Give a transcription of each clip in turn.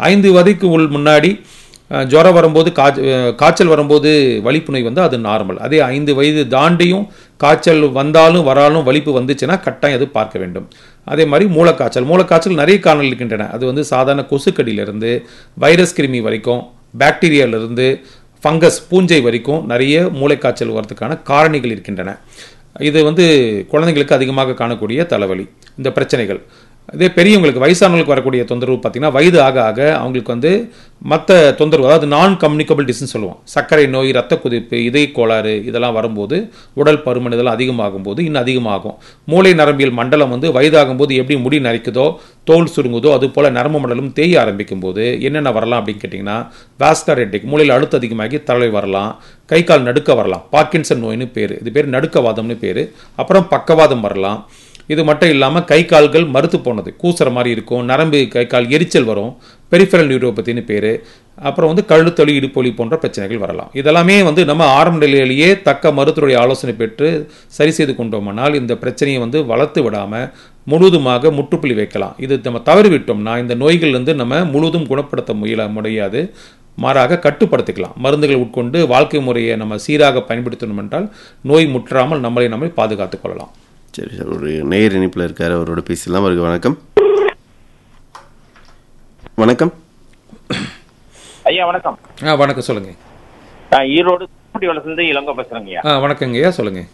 ஐந்து வயதுக்கு உள் முன்னாடி அஹ், ஜுரம் வரும்போது காய்ச்ச அஹ், காய்ச்சல் வரும்போது வலிப்பு நோய் வந்து அது நார்மல் அதே ஐந்து வயது தாண்டியும் காய்ச்சல் வந்தாலும் வராலும் வலிப்பு வந்துச்சுன்னா கட்டாயம் அது பார்க்க வேண்டும் அதே மாதிரி மூளைக்காய்ச்சல் மூளைக்காய்ச்சல் நிறைய காரணங்கள் இருக்கின்றன அது வந்து சாதாரண கொசுக்கடியிலிருந்து வைரஸ் கிருமி வரைக்கும் பாக்டீரியாவிலிருந்து ஃபங்கஸ் பூஞ்சை வரைக்கும் நிறைய மூளைக்காய்ச்சல் வரதுக்கான காரணிகள் இருக்கின்றன இது வந்து குழந்தைங்களுக்கு அதிகமாக காணக்கூடிய தலைவலி இந்த பிரச்சனைகள் இதே பெரியவங்களுக்கு வயசானவங்களுக்கு வரக்கூடிய தொந்தரவு பார்த்தீங்கன்னா வயது ஆக ஆக அவங்களுக்கு வந்து மற்ற தொந்தரவு அதாவது நான் கம்யூனிகபிள் டிசீஸ் சொல்லுவோம் சர்க்கரை நோய் ரத்த கொதிப்பு இதய கோளாறு இதெல்லாம் வரும்போது உடல் பருமன் இதெல்லாம் அதிகமாகும் போது இன்னும் அதிகமாகும் மூளை நரம்பியல் மண்டலம் வந்து வயதாகும் போது எப்படி முடி நரைக்குதோ தோல் சுருங்குதோ அது போல நரம்பு மண்டலம் தேய ஆரம்பிக்கும் போது என்னென்ன வரலாம் அப்படின்னு கேட்டிங்கன்னா வாஸ்காரெட்டிக் மூளையில் அழுத்தம் அதிகமாகி தலை வரலாம் கை கால் நடுக்க வரலாம் பார்க்கின்சன் நோய்னு பேர் இது பேர் நடுக்கவாதம்னு பேர் அப்புறம் பக்கவாதம் வரலாம் இது மட்டும் இல்லாமல் கை கால்கள் மறுத்து போனது கூசுற மாதிரி இருக்கும் நரம்பு கை கால் எரிச்சல் வரும் பெரிஃபரல் நியூரோபத்தின்னு பேர் அப்புறம் வந்து கழுத்தொலி இடுப்பொலி போன்ற பிரச்சனைகள் வரலாம் இதெல்லாமே வந்து நம்ம ஆரம்ப நிலையிலேயே தக்க மருத்துவருடைய ஆலோசனை பெற்று சரி செய்து கொண்டோமானால் இந்த பிரச்சனையை வந்து வளர்த்து விடாமல் முழுவதுமாக முற்றுப்புள்ளி வைக்கலாம் இது நம்ம தவறி விட்டோம்னா இந்த நோய்கள் வந்து நம்ம முழுவதும் குணப்படுத்த முயல முடியாது மாறாக கட்டுப்படுத்திக்கலாம் மருந்துகள் உட்கொண்டு வாழ்க்கை முறையை நம்ம சீராக பயன்படுத்தணும் என்றால் நோய் முற்றாமல் நம்மளை நம்மை பாதுகாத்துக் கொள்ளலாம் சரி சார் ஒரு நேயர் இணைப்பில் இருக்காரு அவரோட பேசலாம் அவருக்கு வணக்கம் வணக்கம் ஐயா வணக்கம் ஆ வணக்கம் சொல்லுங்க நான் ஈரோடு கூட்டி வளர்ந்து இளங்க பேசுறேங்க ஐயா ஆ வணக்கங்கய்யா சொல்லுங்க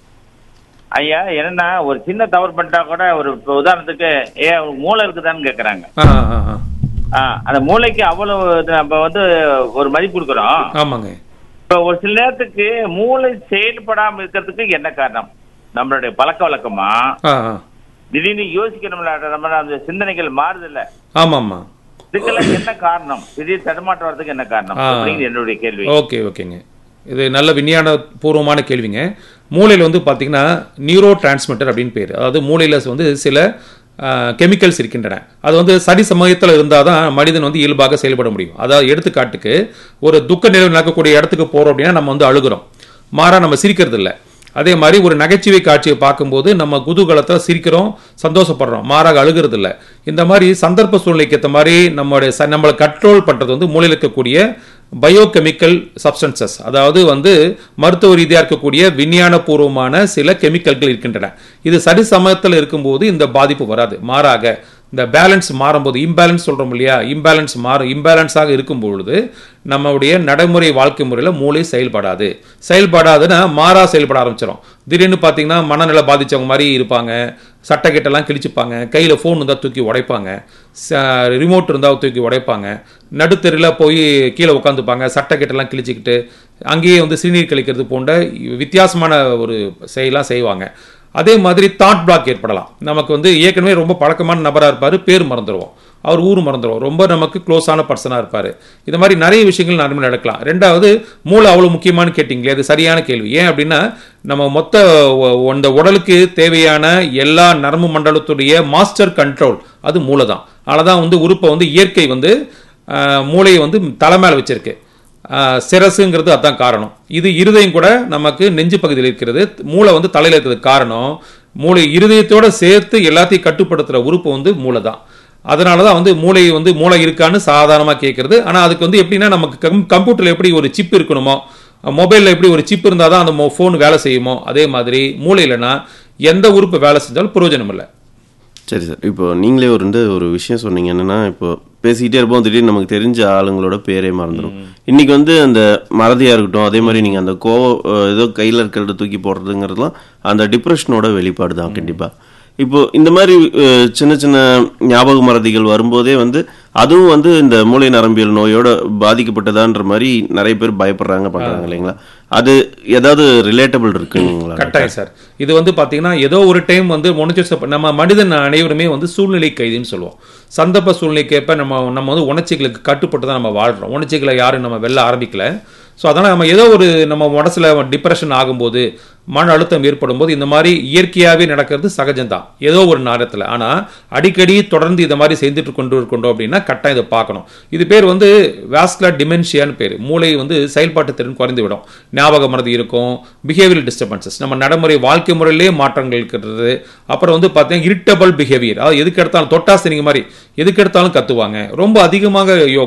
ஐயா என்னன்னா ஒரு சின்ன தவறு பண்ணிட்டா கூட ஒரு இப்ப உதாரணத்துக்கு ஏ உனக்கு மூளை இருக்குதான்னு கேக்குறாங்க ஆ ஆ ஆ ஆ, அந்த மூளைக்கு அவ்வளவு இது நம்ம வந்து ஒரு மதிப்பு கொடுக்குறோம் ஆமாங்க இப்ப ஒரு சில நேரத்துக்கு மூளை செயல்படாம இருக்கிறதுக்கு என்ன காரணம் நம்மளுடைய பழக்க வழக்கமா ஆ ஆ திடீர்னு யோசிக்கணும்ல நம்ம அந்த சிந்தனைகள் மாறுதில்ல ஆமாம்மா இதுக்கெல்லாம் என்ன காரணம் திடீர் தடுமாற்றம் வர்றதுக்கு என்ன காரணம் ஆ. அப்படிங்கிறது என்னுடைய கேள்வி ஓகே ஓகேங்க இது நல்ல விஞ்ஞான பூர்வமான கேள்விங்க மூளையில் வந்து பார்த்தீங்கன்னா நியூரோ டிரான்ஸ்மிட்டர் அப்படின்னு பேர் அதாவது மூளையில் வந்து சில கெமிக்கல்ஸ் இருக்கின்றன அது வந்து சரி சமயத்தில் இருந்தால் தான் மனிதன் வந்து இயல்பாக செயல்பட முடியும் அதாவது எடுத்துக்காட்டுக்கு ஒரு துக்க நிலை நடக்கக்கூடிய இடத்துக்கு போகிறோம் அப்படின்னா நம்ம வந்து அழுகிறோம் மாறா நம்ம சிரிக்கிறது இல்லை அதே மாதிரி ஒரு நகைச்சுவை காட்சியை பார்க்கும்போது நம்ம குதூகலத்தில் சிரிக்கிறோம் சந்தோஷப்படுறோம் மாறாக அழுகிறது இல்லை இந்த மாதிரி சந்தர்ப்ப சூழ்நிலைக்கு ஏற்ற மாதிரி நம்மளுடைய ச- நம்மளை கண்ட்ரோல் பண்ணுறது வந்து மூளையில் இருக்கக்கூடிய பயோகெமிக்கல் சப்ஸ்டன்சஸ் அதாவது வந்து மருத்துவ ரீதியாக இருக்கக்கூடிய விஞ்ஞானபூர்வமான சில கெமிக்கல்கள் இருக்கின்றன இது சரி சமயத்தில் இருக்கும்போது இந்த பாதிப்பு வராது மாறாக இந்த பேலன்ஸ் மாறும்போது இம்பேலன்ஸ் சொல்றோம் இல்லையா இம்பேலன்ஸ் மாறும் இம்பேலன்ஸாக இருக்கும் பொழுது நம்மளுடைய நடைமுறை வாழ்க்கை முறையில் மூளை செயல்படாது செயல்படாதுன்னா மாறா செயல்பட ஆரம்பிச்சிடும் திடீர்னு பார்த்தீங்கன்னா மனநிலை பாதிச்சவங்க மாதிரி இருப்பாங்க சட்டை கிட்டலாம் கிழிச்சுப்பாங்க கையில் ஃபோன் இருந்தால் தூக்கி உடைப்பாங்க ரிமோட் இருந்தால் தூக்கி உடைப்பாங்க நடுத்தெருவில் போய் கீழே உட்காந்துப்பாங்க சட்டை கிட்டலாம் கிழிச்சிக்கிட்டு அங்கேயே வந்து சிறுநீர் கழிக்கிறது போன்ற வித்தியாசமான ஒரு செயலாம் செய்வாங்க அதே மாதிரி தாட் பிளாக் ஏற்படலாம் நமக்கு வந்து ஏற்கனவே ரொம்ப பழக்கமான நபராக இருப்பார் பேர் மறந்துடுவோம் அவர் ஊர் மறந்துடுவோம் ரொம்ப நமக்கு க்ளோஸான பர்சனாக இருப்பார் இந்த மாதிரி நிறைய விஷயங்கள் நன்மை நடக்கலாம் ரெண்டாவது மூளை அவ்வளோ முக்கியமானு கேட்டிங்களே அது சரியான கேள்வி ஏன் அப்படின்னா நம்ம மொத்த ஒ- அந்த உடலுக்கு தேவையான எல்லா நரம்பு மண்டலத்துடைய மாஸ்டர் கண்ட்ரோல் அது மூளை தான் அதனால தான் வந்து உறுப்பை வந்து இயற்கை வந்து ஆஹ், மூளையை வந்து தலை மேல வச்சிருக்கு ஆஹ், சிரசுங்கிறது அதான் காரணம் இது இருதயம் கூட நமக்கு நெஞ்சு பகுதியில் இருக்கிறது மூளை வந்து தலையில் இருக்கிறதுக்கு காரணம் மூளை இருதயத்தோட சேர்த்து எல்லாத்தையும் கட்டுப்படுத்துகிற உறுப்பு வந்து மூளை தான் அதனால தான் வந்து மூளை வந்து மூளை இருக்கான்னு சாதாரணமாக கேட்குறது ஆனால் அதுக்கு வந்து எப்படின்னா நமக்கு கம் கம்ப்யூட்டரில் எப்படி ஒரு சிப் இருக்கணுமோ மொபைலில் எப்படி ஒரு சிப் இருந்தால் தான் அந்த ஃபோன் வேலை செய்யுமோ அதே மாதிரி மூளையிலனா எந்த உறுப்பு வேலை செஞ்சாலும் பிரயோஜனம் இல்லை சரி சார் இப்போ நீங்களே ஒரு வந்து ஒரு விஷயம் சொன்னீங்க என்னன்னா இப்போ பேசிக்கிட்டே இருப்போம் திடீர்னு நமக்கு தெரிஞ்ச ஆளுங்களோட பேரே மறந்துடும் இன்னைக்கு வந்து அந்த மறதியா இருக்கட்டும் அதே மாதிரி நீங்க அந்த கோவம் அஹ், ஏதோ கையில இருக்கிறத தூக்கி போடுறதுங்கிறதுலாம் அந்த டிப்ரெஷனோட வெளிப்பாடு தான் கண்டிப்பா இப்போ இந்த மாதிரி அஹ், சின்ன சின்ன ஞாபக மறதிகள் வரும்போதே வந்து அதுவும் வந்து இந்த மூளை நரம்பியல் நோயோட பாதிக்கப்பட்டதான்ற மாதிரி நிறைய பேர் பயப்படுறாங்க பண்றாங்க இல்லைங்களா அது ஏதாவது ரிலேட்டபிள் இருக்குங்களா கட்டாயம் சார் இது வந்து பாத்தீங்கன்னா ஏதோ ஒரு டைம் வந்து உணர்ச்சி நம்ம மனிதன் அனைவருமே வந்து சூழ்நிலை கைதின்னு சொல்லுவோம் சந்தர்ப்ப சூழ்நிலைக்கேற்ப நம்ம நம்ம வந்து உணர்ச்சிகளுக்கு கட்டுப்பட்டு தான் நம்ம வாழ்றோம் உணர்ச்சிகளை யாரும் நம்ம வெல்ல ஆரம்பிக்கல ஸோ அதனால் நம்ம ஏதோ ஒரு நம்ம மனசில் டிப்ரெஷன் ஆகும்போது மன அழுத்தம் ஏற்படும் போது இந்த மாதிரி இயற்கையாகவே நடக்கிறது சகஜம்தான் ஏதோ ஒரு நேரத்தில் ஆனால் அடிக்கடி தொடர்ந்து இந்த மாதிரி செய்துட்டு கொண்டு இருக்கணும் அப்படின்னா கட்டாயம் இதை பார்க்கணும் இது பேர் வந்து வாஸ்குலர் டிமென்ஷியான்னு பேர் மூளை வந்து செயல்பாட்டு திறன் குறைந்து விடும் ஞாபக மறதி இருக்கும் பிஹேவியல் டிஸ்டர்பன்சஸ் நம்ம நடைமுறை வாழ்க்கை முறையிலே மாற்றங்கள் இருக்கிறது அப்புறம் வந்து பார்த்தீங்கன்னா இரிட்டபிள் பிஹேவியர் அதாவது எதுக்கு எடுத்தாலும் தொட்டாசினிங்க மாதிரி எதுக்கு எடுத்தாலும் கத்துவாங்க ரொம்ப அதிகமாக யோ